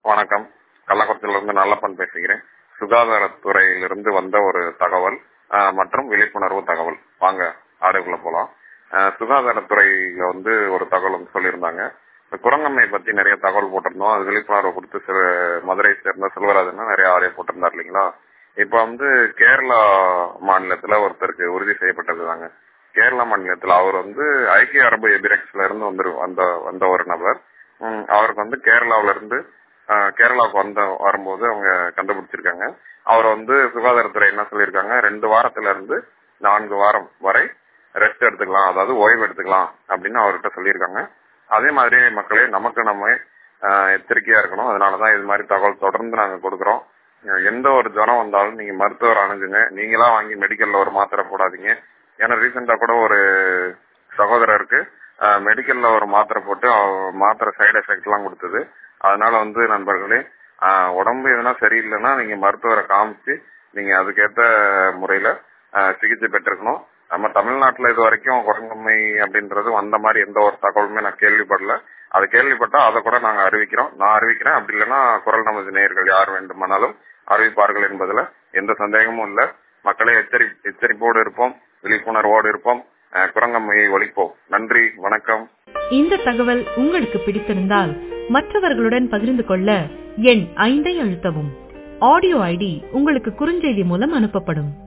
வணக்கம் கள்ளக்குறிச்சியிலிருந்து நல்லப்பன் பேசுகிறேன் சுகாதாரத்துறையிலிருந்து வந்த ஒரு தகவல் ஆஹ், மற்றும் விழிப்புணர்வு தகவல் வாங்க ஆடுக்குள்ள போலாம் ஆஹ், சுகாதாரத்துறையில வந்து ஒரு தகவல் வந்து சொல்லியிருந்தாங்க இந்த குரங்கம்மை பத்தி நிறைய தகவல் போட்டிருந்தோம் அது விழிப்புணர்வு கொடுத்து சில மதுரை சேர்ந்த செல்வராஜன் நிறைய ஆடியோ போட்டிருந்தார் இல்லைங்களா இப்ப வந்து கேரளா மாநிலத்துல ஒருத்தருக்கு உறுதி செய்யப்பட்டதுதாங்க கேரளா மாநிலத்துல அவர் வந்து ஐக்கிய அரபு எபிரக்ஸ்ல இருந்து வந்து வந்த வந்த ஒரு நபர் உம், அவருக்கு வந்து கேரளாவுல இருந்து ஆஹ், கேரளாவுக்கு வந்த வரும்போது அவங்க கண்டுபிடிச்சிருக்காங்க அவர் வந்து சுகாதாரத்துறை என்ன சொல்லியிருக்காங்க ரெண்டு வாரத்துல இருந்து நான்கு வாரம் வரை ரெஸ்ட் எடுத்துக்கலாம் அதாவது ஓய்வு எடுத்துக்கலாம் அப்படின்னு அவர்கிட்ட சொல்லியிருக்காங்க அதே மாதிரி மக்களே நமக்கு நம்ம ஆஹ், எச்சரிக்கையா இருக்கணும் அதனாலதான் இது மாதிரி தகவல் தொடர்ந்து நாங்க கொடுக்குறோம் அஹ் எந்த ஒரு ஜுரம் வந்தாலும் நீங்க மருத்துவர் அணுகுங்க நீங்களா வாங்கி மெடிக்கல்ல ஒரு மாத்திரை போடாதீங்க ஏன்னா ரீசெண்டா கூட ஒரு சகோதரருக்கு மெடிக்கல்ல ஒரு மாத்திரை போட்டு அவ- மாத்திரை சைடு எஃபெக்ட் எல்லாம் கொடுத்தது அதனால வந்து நண்பர்களே ஆஹ் உடம்பு எதுனா சரியில்லைன்னா நீங்க மருத்துவரை காமிச்சு நீங்க அதுக்கேத்த முறையில ஆஹ் சிகிச்சை பெற்றிருக்கணும் நம்ம தமிழ்நாட்டுல இது வரைக்கும் குரங்கம்மை அப்படின்றது வந்த மாதிரி எந்த ஒரு தகவலுமே நான் கேள்விப்படல அது கேள்விப்பட்டா அதை கூட நாங்க அறிவிக்கிறோம் நான் அறிவிக்கிறேன் அப்படி இல்லைன்னா குரல் நமது நேயர்கள் யார் வேண்டுமானாலும் அறிவிப்பார்கள் என்பதுல எந்த சந்தேகமும் இல்ல மக்களை எச்சரி எச்சரிப்போடு இருப்போம் விழிப்புணர்வோடு இருப்போம் அஹ் குரங்கம்மையை ஒழிப்போம் நன்றி வணக்கம் இந்த தகவல் உங்களுக்கு பிடித்திருந்தால் மற்றவர்களுடன் பகிர்ந்து கொள்ள எண் ஐந்தை அழுத்தவும் ஆடியோ ஐடி உங்களுக்கு குறுஞ்செய்தி மூலம் அனுப்பப்படும்